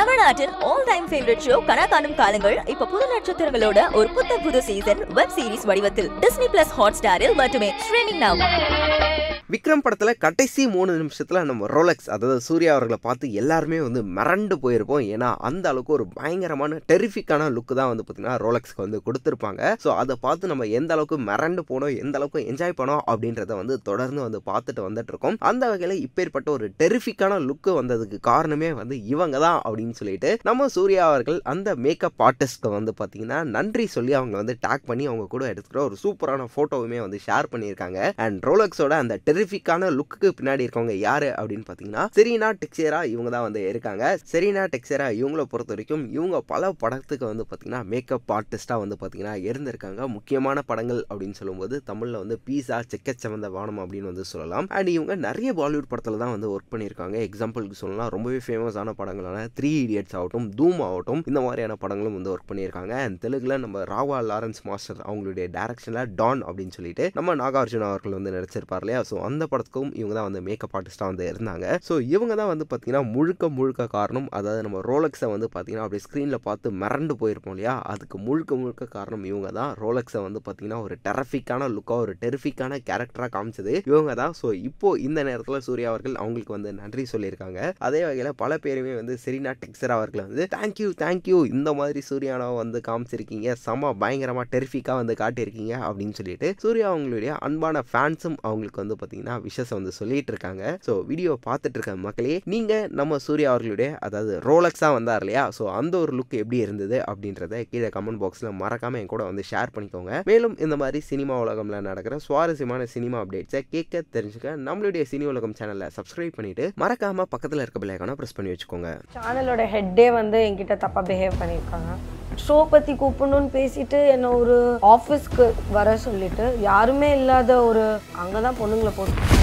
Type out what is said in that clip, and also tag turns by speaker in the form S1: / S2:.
S1: தமிழ்நாட்டின் all time favourite show கனா காணும் காலங்கள் இப்ப புது நட்சத்திரங்களோட ஒரு புத்த புது சீசன் வெப் சீரிஸ் வடிவத்தில் டிஸ்னி பிளஸ் ஹாட் ஸ்டாரில் மட்டுமே ஸ்ட்ரீமிங் நவ்
S2: விக்ரம் படத்துல கடைசி மூணு நிமிஷத்துல நம்ம ரோலக்ஸ் அதாவது சூர்யா அவர்களை பார்த்து எல்லாருமே வந்து மிரண்டு போயிருப்போம் ஏன்னா அந்த அளவுக்கு ஒரு பயங்கரமான டெரிஃபிக்கான லுக் தான் வந்து பார்த்தீங்கன்னா ரோலக்ஸ்க்கு வந்து கொடுத்துருப்பாங்க ஸோ அதை பார்த்து நம்ம எந்த அளவுக்கு மிரண்டு போனோம் எந்த அளவுக்கு என்ஜாய் பண்ணோம் அப்படின்றத வந்து தொடர்ந்து வந்து பார்த்துட்டு வந்துட்டு இருக்கோம் அந்த வகையில் இப்பேற்பட்ட ஒரு டெரிஃபிக்கான லுக்கு வந்ததுக்கு காரணமே வந்து இவங்க தான் அப்படின்னு சொல்லிட்டு நம்ம சூர்யா அவர்கள் அந்த மேக்கப் ஆர்டிஸ்ட்க்கு வந்து பார்த்தீங்கன்னா நன்றி சொல்லி அவங்க வந்து டேக் பண்ணி அவங்க கூட எடுத்துக்கிற ஒரு சூப்பரான ஃபோட்டோவுமே வந்து ஷேர் பண்ணியிருக்காங்க அண்ட் ரோலக்ஸோட அந்த டெரிஃபிக்கான லுக்கு பின்னாடி இருக்கவங்க யாரு அப்படின்னு பார்த்தீங்கன்னா செரீனா டெக்ஸேரா இவங்க தான் வந்து இருக்காங்க செரீனா டெக்ஸேரா இவங்கள பொறுத்த வரைக்கும் இவங்க பல படத்துக்கு வந்து பார்த்தீங்கன்னா மேக்கப் ஆர்டிஸ்டாக வந்து பார்த்தீங்கன்னா இருந்திருக்காங்க முக்கியமான படங்கள் அப்படின்னு சொல்லும்போது தமிழில் வந்து பீஸா செக்கச்சவந்த வானம் அப்படின்னு வந்து சொல்லலாம் அண்ட் இவங்க நிறைய பாலிவுட் படத்தில் தான் வந்து ஒர்க் பண்ணியிருக்காங்க எக்ஸாம்பிளுக்கு சொல்லலாம் ரொம்பவே ஃபேமஸான படங்களான த்ரீ இடியட்ஸ் ஆகட்டும் தூம் ஆகட்டும் இந்த மாதிரியான படங்களும் வந்து ஒர்க் பண்ணியிருக்காங்க அண்ட் தெலுங்குல நம்ம ராவா லாரன்ஸ் மாஸ்டர் அவங்களுடைய டைரக்ஷனில் டான் அப்படின்னு சொல்லிட்டு நம்ம நாகார்ஜுனா அவர்கள் வந்து நடிச்சிருப்பார் இல்லையா ஸோ அந்த படத்துக்கும் இவங்க தான் வந்து மேக்கப் ஆர்டிஸ்டாக வந்து இருந்தாங்க ஸோ இவங்க தான் வந்து பார்த்தீங்கன்னா முழுக்க முழுக்க காரணம் அதாவது நம்ம ரோலக்ஸை வந்து பார்த்தீங்கன்னா அப்படியே ஸ்க்ரீனில் பார்த்து மிரண்டு போயிருப்போம் இல்லையா அதுக்கு முழுக்க முழுக்க காரணம் இவங்க தான் ரோலக்ஸை வந்து பார்த்தீங்கன்னா ஒரு டெரஃபிக்கான லுக்காக ஒரு டெரிஃபிக்கான கேரக்டராக காமிச்சது இவங்க தான் ஸோ இப்போ இந்த நேரத்தில் சூர்யா அவர்கள் அவங்களுக்கு வந்து நன்றி சொல்லியிருக்காங்க அதே வகையில் பல பேருமே வந்து செரினா டெக்ஸர் அவர்கள் வந்து தேங்க்யூ தேங்க்யூ இந்த மாதிரி சூர்யானாவை வந்து காமிச்சிருக்கீங்க செம பயங்கரமாக டெரிஃபிக்காக வந்து காட்டியிருக்கீங்க அப்படின்னு சொல்லிட்டு சூர்யா அவங்களுடைய அன்பான ஃபேன்ஸும் அவங்களுக்கு வந்து பார்த்தீங்கன்னா விஷஸ் வந்து சொல்லிட்டு இருக்காங்க ஸோ வீடியோ பார்த்துட்டு இருக்க மக்களே நீங்கள் நம்ம சூர்யா அவர்களுடைய அதாவது ரோலக்ஸாக வந்தார் இல்லையா ஸோ அந்த ஒரு லுக் எப்படி இருந்தது அப்படின்றத கீழே கமெண்ட் பாக்ஸில் மறக்காமல் என் கூட வந்து ஷேர் பண்ணிக்கோங்க மேலும் இந்த மாதிரி சினிமா உலகம்ல நடக்கிற சுவாரஸ்யமான சினிமா அப்டேட்ஸை கேட்க தெரிஞ்சுக்க நம்மளுடைய சினி உலகம் சேனலை சப்ஸ்கிரைப் பண்ணிட்டு மறக்காம பக்கத்தில் இருக்க பிள்ளைக்கான ப்ரெஸ் பண்ணி வச்சுக்கோங்க
S3: சேனலோட ஹெட்டே வந்து என்கிட்ட தப்பாக பிஹேவ் பண்ணியிருக்காங்க ஷோ பற்றி கூப்பிடணும்னு பேசிட்டு என்னை ஒரு ஆஃபீஸ்க்கு வர சொல்லிட்டு யாருமே இல்லாத ஒரு அங்கே தான் பொண்ணுங்களை போட்டு